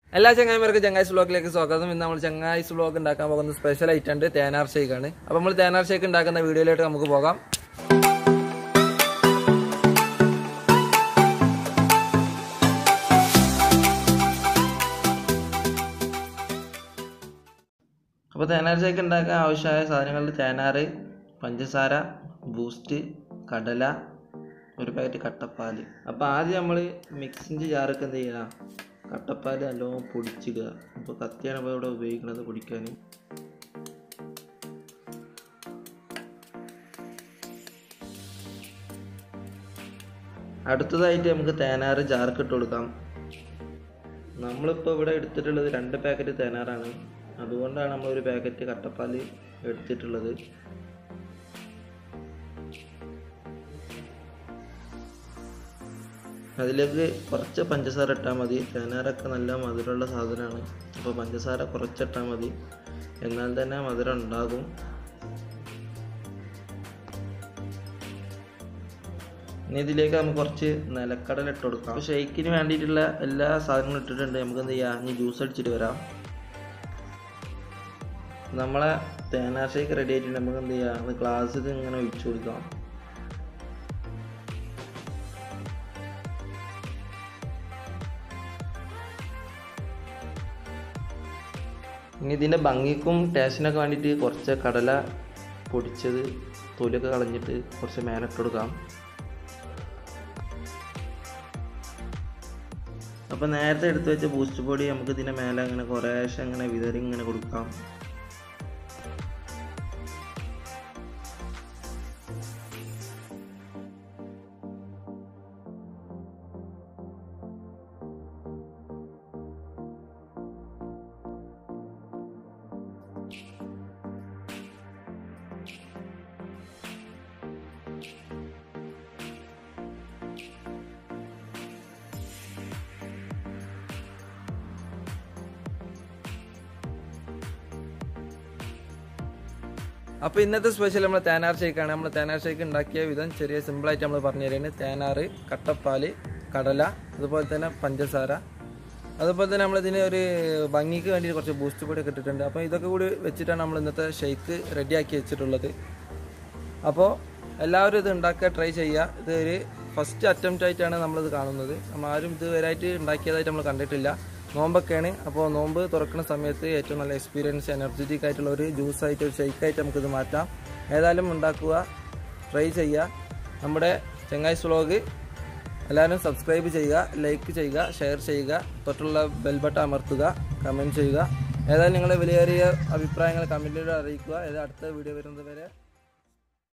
എല്ലാ ചങ്ങായിമാർക്കും ചങ്ങായിസ് വ്ലോഗിലേക്ക് സ്വാഗതം ഇന്ന് നമ്മൾ ചങ്ങായിസ് വ്ലോഗ് ഉണ്ടാക്കാൻ പോകുന്ന സ്പെഷ്യൽ ഐറ്റം ഉണ്ട് തേനാർ ഷേക്ക് ആണ് അപ്പൊ നമ്മൾ തേനാർ ഷേക്ക് ഉണ്ടാക്കുന്ന വീഡിയോയിലോട്ട് നമുക്ക് പോകാം അപ്പോൾ തേനാർ ഷേക്ക് ഉണ്ടാക്കാൻ ആവശ്യമായ സാധനങ്ങളിൽ തേനാറ് പഞ്ചസാര ബൂസ്റ്റ് കടല ഒരു പാക്കറ്റ് കട്ടപ്പാൽ അപ്പോൾ ആദ്യം നമ്മൾ മിക്സിൻ്റെ ജാറൊക്കെ എന്ത് ചെയ്യണം കട്ടപ്പാൽ നല്ലോണം പൊടിച്ചിടുക അപ്പോൾ കത്തിയാണ് ഇപ്പോൾ ഇവിടെ ഉപയോഗിക്കുന്നത് പൊടിക്കാൻ അടുത്തതായിട്ട് നമുക്ക് തേനാറ് ജാർക്ക് ഇട്ട് കൊടുക്കാം നമ്മളിപ്പോൾ ഇവിടെ എടുത്തിട്ടുള്ളത് രണ്ട് പാക്കറ്റ് തേനാറാണ് അതുകൊണ്ടാണ് നമ്മൾ ഒരു പാക്കറ്റ് കട്ടപ്പാൽ എടുത്തിട്ടുള്ളത് അതിലേക്ക് കുറച്ച് പഞ്ചസാര ഇട്ടാൽ മതി തേനാരൊക്കെ നല്ല മധുരമുള്ള സാധനമാണ് അപ്പോൾ പഞ്ചസാര കുറച്ചിട്ടാൽ മതി എന്നാൽ തന്നെ മധുരം ഉണ്ടാകും ഇനി ഇതിലേക്ക് നമുക്ക് കുറച്ച് നിലക്കടല ഇട്ട് കൊടുക്കാം അപ്പോൾ ഷെയ്ക്കിന് വേണ്ടിയിട്ടുള്ള എല്ലാ സാധനങ്ങളും ഇട്ടിട്ടുണ്ട് നമുക്ക് എന്ത് ചെയ്യാം ഇനി ജ്യൂസ് അടിച്ചിട്ട് വരാം നമ്മളെ തേനാ ഷേക്ക് റെഡി ആയിട്ടുണ്ട് നമുക്ക് എന്ത് ചെയ്യാം അത് ഗ്ലാസ്സിൽ ഇങ്ങനെ ഒഴിച്ചു കൊടുക്കാം ഇനി ഇതിൻ്റെ ഭംഗിക്കും ടേസ്റ്റിനൊക്കെ വേണ്ടിയിട്ട് കുറച്ച് കടല പൊടിച്ചത് തൊലിയൊക്കെ കളഞ്ഞിട്ട് കുറച്ച് മേലിട്ട് കൊടുക്കാം അപ്പോൾ നേരത്തെ എടുത്തു വെച്ച ബൂസ്റ്റ് പൊടി നമുക്ക് ഇതിൻ്റെ മേലെ അങ്ങനെ കുറേശ്ശെ അങ്ങനെ വിതറി ഇങ്ങനെ കൊടുക്കാം അപ്പോൾ ഇന്നത്തെ സ്പെഷ്യൽ നമ്മൾ തേനാർ ഷേക്കാണ് നമ്മൾ തേനാർ ഷേക്ക് ഉണ്ടാക്കിയ വിധം ചെറിയ സിമ്പിളായിട്ട് നമ്മൾ പറഞ്ഞു തരുന്നത് തേനാറ് കട്ടപ്പാല് കടല അതുപോലെ തന്നെ പഞ്ചസാര അതുപോലെ തന്നെ നമ്മളിതിന് ഒരു ഭംഗിക്ക് വേണ്ടി കുറച്ച് ബൂസ്റ്റ് പൊടി ഒക്കെ ഇട്ടിട്ടുണ്ട് അപ്പോൾ ഇതൊക്കെ കൂടി വെച്ചിട്ടാണ് നമ്മൾ ഇന്നത്തെ ഷേക്ക് റെഡിയാക്കി വെച്ചിട്ടുള്ളത് അപ്പോൾ എല്ലാവരും ഇത് ഉണ്ടാക്കുക ട്രൈ ചെയ്യുക ഇത് ഒരു ഫസ്റ്റ് അറ്റംപ്റ്റ് ആയിട്ടാണ് നമ്മളിത് കാണുന്നത് നമ്മൾ ആരും ഇതുവരെയായിട്ട് ഉണ്ടാക്കിയതായിട്ട് നമ്മൾ കണ്ടിട്ടില്ല നോമ്പൊക്കെയാണ് അപ്പോൾ നോമ്പ് തുറക്കുന്ന സമയത്ത് ഏറ്റവും നല്ല എക്സ്പീരിയൻസ് എനർജറ്റിക് ആയിട്ടുള്ള ഒരു ജ്യൂസ് ആയിട്ട് ഒരു ഷെയ്ക്കായിട്ട് നമുക്കിത് മാറ്റാം ഏതായാലും ഉണ്ടാക്കുക ട്രൈ ചെയ്യുക നമ്മുടെ ചെങ്ങായ്സ് വ്ളോഗ് എല്ലാവരും സബ്സ്ക്രൈബ് ചെയ്യുക ലൈക്ക് ചെയ്യുക ഷെയർ ചെയ്യുക തൊട്ടുള്ള ബെൽബട്ട അമർത്തുക കമൻറ്റ് ചെയ്യുക ഏതായാലും നിങ്ങളുടെ വിലയേറിയ അഭിപ്രായങ്ങൾ കമൻറ്റിലൂടെ അറിയിക്കുക ഏതാ അടുത്ത വീഡിയോ വരുന്നത് വരെ